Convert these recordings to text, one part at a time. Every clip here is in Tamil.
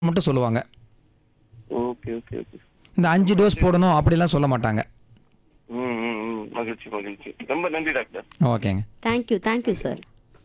மட்டும் சொல்லுவாங்க ஓகே ஓகே ஓகே இந்த அஞ்சு டோஸ் போடணும் அப்படிலாம் சொல்ல மாட்டாங்க ம் ம் ம் மகிழ்ச்சி மகிழ்ச்சி ரொம்ப நன்றி டாக்டர் ஓகேங்க தேங்க்யூ தேங்க்யூ சார்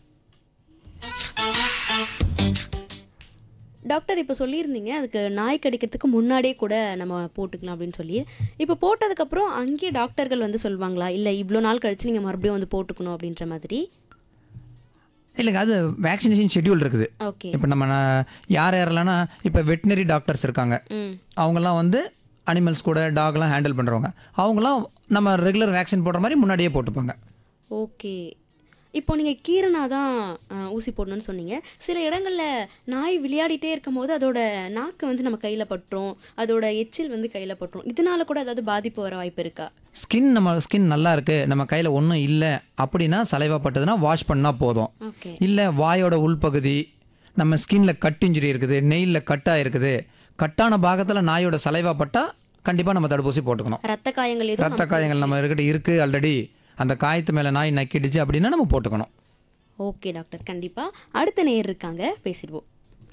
டாக்டர் இப்போ சொல்லியிருந்தீங்க அதுக்கு நாய் கடிக்கிறதுக்கு முன்னாடியே கூட நம்ம போட்டுக்கலாம் அப்படின்னு சொல்லி இப்போ போட்டதுக்கப்புறம் அங்கேயே டாக்டர்கள் வந்து சொல்லுவாங்களா இல்லை இவ்வளோ நாள் கழிச்சு நீங்கள் மறுபடியும் வந்து போட்டுக்கணும் அப்படின்ற மாதிரி இல்லைங்க அது வேக்சினேஷன் ஷெட்யூல் இருக்குது ஓகே இப்போ நம்ம நான் யார் யாரெல்லாம்னா இப்போ வெட்டினரி டாக்டர்ஸ் இருக்காங்க ம் அவங்கெல்லாம் வந்து அனிமல்ஸ் கூட டாக்லாம் ஹேண்டில் பண்ணுறவங்க அவங்களாம் நம்ம ரெகுலர் வேக்சின் போடுற மாதிரி முன்னாடியே போட்டுப்பாங்க ஓகே இப்போ நீங்கள் கீரனா தான் அஹ், ஊசி போடணும்னு சொன்னீங்க சில இடங்களில் நாய் விளையாடிட்டே இருக்கும்போது அதோட நாக்கு வந்து நம்ம கையில் பட்டுரும் அதோட எச்சில் வந்து கையில் பட்டுரும் இதனால கூட ஏதாவது பாதிப்பு வர வாய்ப்பு இருக்கா ஸ்கின் நம்ம ஸ்கின் நல்லா இருக்கு நம்ம கையில் ஒன்றும் இல்லை அப்படின்னா சலைவா பட்டதுன்னா வாஷ் பண்ணால் போதும் ஓகே இல்லை வாயோட உள்பகுதி நம்ம ஸ்கின்ல கட் இன்ஜுரி இருக்குது நெயிலில் கட்டாக இருக்குது கட்டான பாகத்தில் நாயோட சலைவா பட்டால் கண்டிப்பாக நம்ம தடுப்பூசி போட்டுக்கணும் ரத்த காயங்கள் எதுவும் ரத்த காயங்கள் நம்ம இருக்கிட்ட இருக்குது ஆல்ரெடி அந்த காயத்து மேலே நாய் நக்கிடுச்சு அப்படின்னா நம்ம போட்டுக்கணும் ஓகே டாக்டர் கண்டிப்பா அடுத்த நேயர் இருக்காங்க பேசிடுவோம்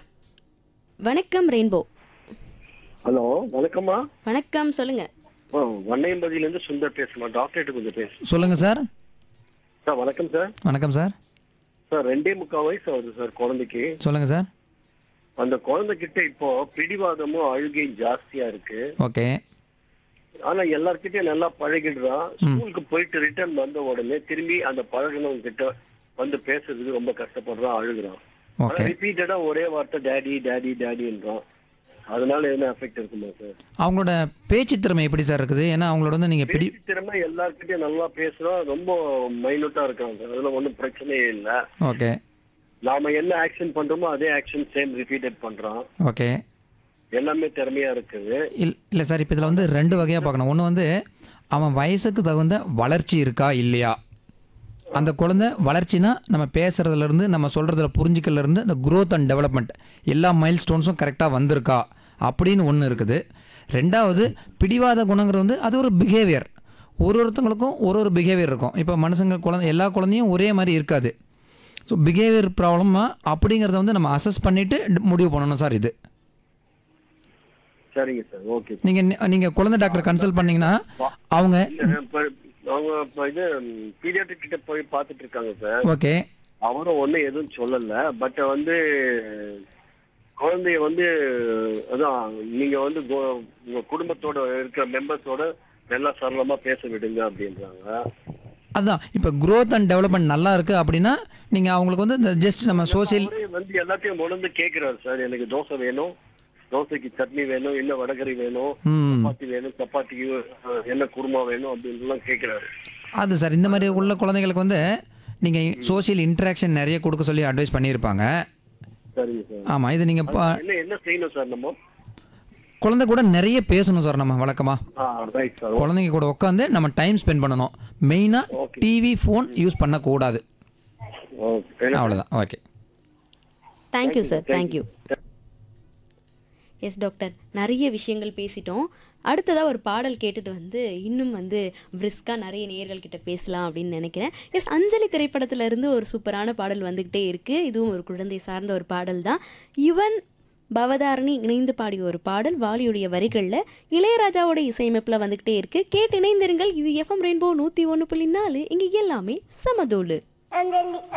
வணக்கம் ரெயின்போ ஹலோ வணக்கம்மா வணக்கம் சொல்லுங்க வண்ணையம்பதியில இருந்து சுந்தர் பேசுமா டாக்டர்கிட்ட கொஞ்சம் பேசு சொல்லுங்கள் சார் சார் வணக்கம் சார் வணக்கம் சார் சார் ரெண்டே முக்கால் வயசு ஆகுது சார் குழந்தைக்கு சொல்லுங்கள் சார் அந்த குழந்தைகிட்ட இப்போ பிடிவாதமும் அழுகையும் ஜாஸ்தியா இருக்கு ஓகே ஆனா எல்லார்கிட்டயும் நல்லா பழகிடுறான் ஸ்கூலுக்கு போயிட்டு ரிட்டர்ன் வந்த உடனே திரும்பி அந்த பழகினவங்க கிட்ட வந்து பேசுறதுக்கு ரொம்ப கஷ்டப்படுறான் அழுகுறான் ஆனா ஓகே ரிப்பீட்டடா ஒரே வார்த்தை டேடி டேடி டேடின்றான் அதனால என்ன எஃபெக்ட் இருக்குமா சார் அவங்களோட பேச்சு திறமை எப்படி சார் இருக்குது ஏன்னா அவங்களோட வந்து நீங்கள் பிடி பேச்சு திறமை எல்லார்கிட்டயும் நல்லா பேசுறான் ரொம்ப மைனூட்டா இருக்கான் சார் அதெல்லாம் ஒன்றும் பிரச்சனையே இல்லை ஓகே நாம என்ன ஆக்ஷன் பண்றோமோ அதே ஆக்ஷன் சேம் ரிப்பீட்டட் பண்றான் ஓகே எல்லாமே திறமையா இருக்குது இல் இல்லை சார் இப்போ இதில் வந்து ரெண்டு வகையாக பார்க்கணும் ஒன்று வந்து அவன் வயசுக்கு தகுந்த வளர்ச்சி இருக்கா இல்லையா அந்த குழந்தை வளர்ச்சினா நம்ம பேசுறதுலேருந்து நம்ம சொல்கிறதுல புரிஞ்சிக்கலேருந்து இந்த growth அண்ட் டெவலப்மெண்ட் எல்லா மைல் ஸ்டோன்ஸும் கரெக்டாக வந்திருக்கா அப்படின்னு ஒன்று இருக்குது ரெண்டாவது பிடிவாத குணங்கிறது வந்து அது ஒரு பிஹேவியர் ஒரு ஒருத்தங்களுக்கும் ஒரு ஒரு பிஹேவியர் இருக்கும் இப்போ மனுஷங்க குழந்தை எல்லா குழந்தையும் ஒரே மாதிரி இருக்காது ஸோ பிஹேவியர் ப்ராப்ளமா அப்படிங்கிறத வந்து நம்ம அசஸ் பண்ணிவிட்டு முடிவு பண்ணணும் சார் இது சரிங்க சார் ஓகே நீங்கள் நீங்கள் குழந்தை டாக்டர் கன்சல்ட் பண்ணீங்கன்னா அவங்க இப்ப அவங்க இப்ப இது பீடியாட்ரிக் கிட்ட போய் பார்த்துட்டு இருக்காங்க சார் ஓகே அவரும் ஒன்றும் எதுவும் சொல்லல பட் வந்து குழந்தைய வந்து அதான் நீங்க வந்து கோ- உங்க குடும்பத்தோட இருக்கிற மெம்பர்ஸோட நல்லா சரளமா பேச விடுங்க அப்படின்றாங்க அதுதான் இப்போ growth அண்ட் டெவலப்மெண்ட் நல்லா இருக்குது அப்படின்னா நீங்கள் அவங்களுக்கு வந்து இந்த ஜஸ்ட் நம்ம சோசியல் அவரே வந்து எல்லாத்தையும் உணர்ந்து கேக்குறாரு சார் எனக்கு தோசை வேணும் தோசைக்கு சட்னி வேணும் இல்ல வடகறி வேணும் ம் சப்பாத்தி வேணும் சப்பாத்திக்கு அஹ், என்ன குருமா வேணும் அப்படின்லாம் கேக்குறாரு அது சார் இந்த மாதிரி உள்ள குழந்தைங்களுக்கு வந்து நீங்கள் சோஷியல் இன்ட்ராக்ஷன் நிறைய கொடுக்க சொல்லி அட்வைஸ் பண்ணியிருப்பாங்க சரிங்க சார் ஆமாம் இது நீங்கள் என்ன என்ன செய்யணும் சார் நம்ம குழந்தை கூட நிறைய பேசணும் சார் நம்ம வழக்கமாக ஆ ரைட் சார் குழந்தைங்க கூட உட்காந்து நம்ம டைம் ஸ்பெண்ட் பண்ணணும் மெயினாக Okay. டிவி ஃபோன் யூஸ் பண்ணக்கூடாது ஓகே அவ்வளோதான் okay thank you sir thank you yes doctor நிறைய விஷயங்கள் பேசிட்டோம் அடுத்ததாக ஒரு பாடல் கேட்டுட்டு வந்து இன்னும் வந்து பிரிஸ்காக நிறைய நேயர்கள் கிட்ட பேசலாம் அப்படின்னு நினைக்கிறேன் எஸ் அஞ்சலி திரைப்படத்துல இருந்து ஒரு சூப்பரான பாடல் வந்துக்கிட்டே இருக்குது இதுவும் ஒரு குழந்தை சார்ந்த ஒரு பாடல் தான் யுவன் பவதாரணி இணைந்து பாடிய ஒரு பாடல் வாலியுடைய வரிகளில் இளையராஜாவோட இசையமைப்பில் வந்துக்கிட்டே இருக்குது கேட்டு இணைந்திருங்கள் இது எஃப்எம் ரெயின்போ நூற்றி ஒன்று புள்ளி நாலு இங்கே எல்லாமே சமதோலு